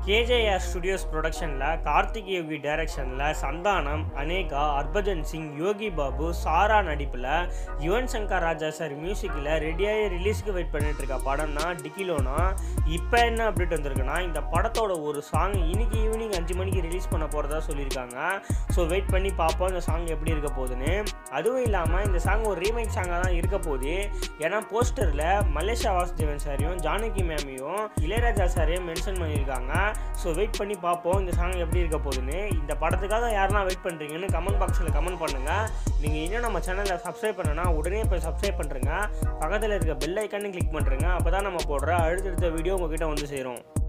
KJR studios ப்ரொடக்ஷனில் கார்த்திக் யோகி டைரக்ஷனில் சந்தானம் அனேகா ஹர்பஜன் சிங் யோகி பாபு சாரா நடிப்பில் யுவன் சங்கர் ராஜா சார் மியூசிக்கில் ரெடியாகி ரிலீஸ்க்கு வெயிட் பண்ணிட்டு இருக்க படம் தான் டிக்கிலோனா இப்போ என்ன அப்டேட் வந்திருக்குன்னா இந்த படத்தோட ஒரு சாங் இன்னைக்கு ஈவினிங் அஞ்சு மணிக்கு ரிலீஸ் பண்ண போகிறதா சொல்லியிருக்காங்க ஸோ வெயிட் பண்ணி பார்ப்போம் இந்த சாங் எப்படி இருக்க போகுதுன்னு அதுவும் இல்லாமல் இந்த சாங் ஒரு ரீமேக் சாங்காக தான் இருக்க போகுது ஏன்னா போஸ்டரில் மலேசியா வாசுதேவன் சாரையும் ஜானகி மேமையும் இளையராஜா சாரையும் மென்ஷன் பண்ணியிருக்காங்க ஸோ வெயிட் பண்ணி பார்ப்போம் இந்த சாங் எப்படி இருக்க போகுதுன்னு இந்த படத்துக்காக யாரெல்லாம் வெயிட் பண்ணுறீங்கன்னு கமெண்ட் பாக்ஸில் கமெண்ட் பண்ணுங்கள் நீங்கள் இன்னும் நம்ம சேனலை சப்ஸ்கிரைப் பண்ணனா உடனே போய் சப்ஸ்கிரைப் பண்ணுறங்க பக்கத்தில் இருக்க பெல் ஐக்கானு கிளிக் பண்ணுறங்க அப்போ தான் நம்ம போடுற அடுத்தடுத்த வீடியோ உங்ககிட்ட வந்து சேரும்